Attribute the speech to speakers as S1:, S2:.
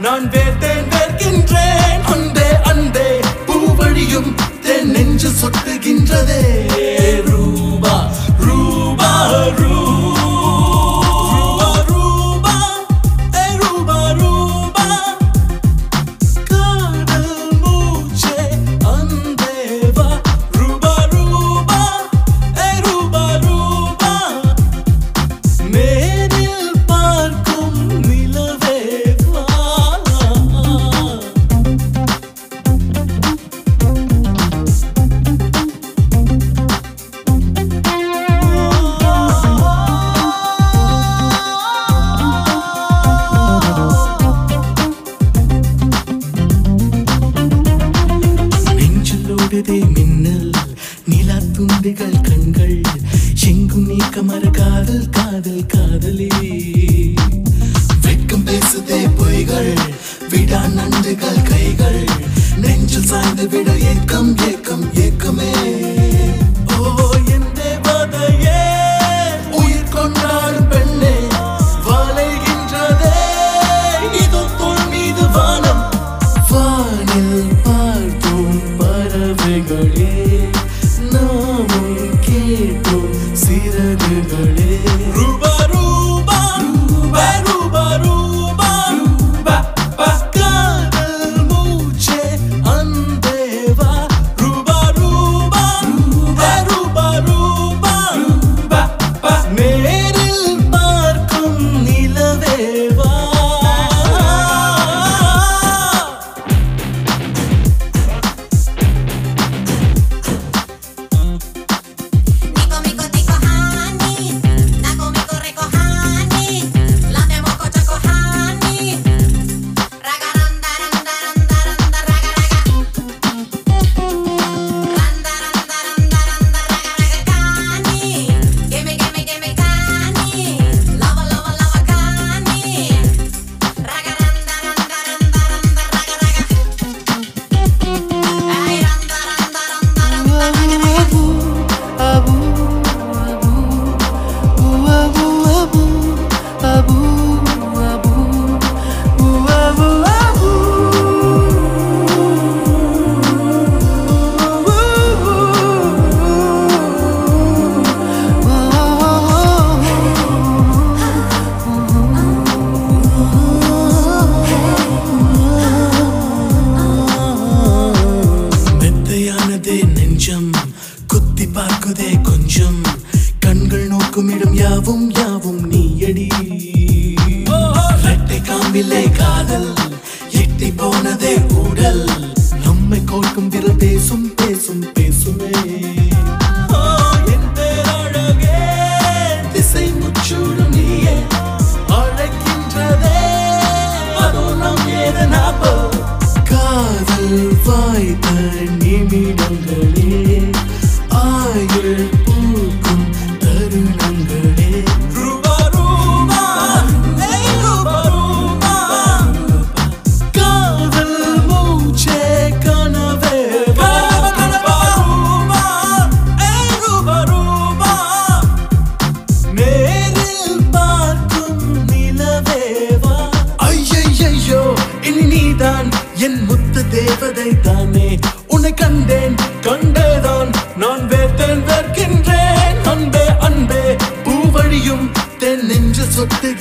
S1: நான் வேர்த்தேன் வேர்க்கின்றேன் அன்பே அன்பே பூவழியும் தென் நெஞ்சு சொட்டுகின்றதே ரூபா ரூபா ரூபா ரூபா ஏ ரூபா ரூபா காதல் மூச்சே அன்பேவா ரூபா ரூபா ஏ ரூபா ரூபா நேரில் பார்க்கும் நிலவேவா நெஞ்சிலோடுதே மின்னல் நிலா துண்டுகள் கண்கள் எங்கும் நீக்க மற காதல் காதல் காதலே வெட்கம் பேசுதே பொய்கள் விடா நண்டுகள் கைகள் நெஞ்சில் சாய்ந்து விட ஏக்கம் ஏக்கம் ஏக்கமே ஓ என் தேவதையே உயிர் கொண்டாடும் பெண்ணே வளைகின்றதே இது தோல் மீது வானம் வானில் பார்த்தோம் பறவைகளே நாமும் கேட்டோம் சிறகுகளே ரூபா ரூபா ரூபா ரூபா ரூபா ரூபா பா காதல் மூச்சே அன்பேவா ரூபா ரூபா ரூபா ரூபா ரூபா ரூபா பா நேரில் பார்க்கும் நிலவேவா
S2: Nico, mico, tico, honey. Naco, mico, rico, honey. Lande, moco, choco, honey. Raga, randa, randa, randa, randa, raga, raga. Randa, randa, randa, randa, raga, raga, cani. Gimme, gimme, gimme, cani. Lava, lava, lava, cani. Raga, randa, randa, randa, randa, raga, raga. Ay, randa, randa, randa, randa, raga, raga.
S1: மெத்தையானதே நெஞ்சம் குத்தி பார்க்குதே கொஞ்சம் கண்கள் நோக்கும் இடம் யாவும் யாவும் நீயடி ரெட்டை காம்பிலே காதல் எட்டி போனதே ஊடல் நம்மை கோர்க்கும் விரல் பேசும் பேசும் பேசுமே ஓ, என் பேரழகே, திசை முச்சூடும் நீயே அழைக்கின்றதே அதோ நம் ஏது ஞாபகம் காதல் வாய்த்த நிமிடங்களே ஆயுள் பூக்கும் தருணங்களே ரூபா ரூபா ஏய் ரூபா ரூபா காதல் மூச்சே கனவே ரூபா ரூபா ஏய் ரூபா ரூபா நேரில் பார்க்கும் நிலவேவா ஐயையோ இனி நீதான் என் முத்து தேவதை தானே உன்னை கண்டேன் கண்டேதான் நான் வேர்த்தேன் வேர்க்கின்றேன் அன்பே அன்பே பூவழியும் தென் நெஞ்சு சொட்டு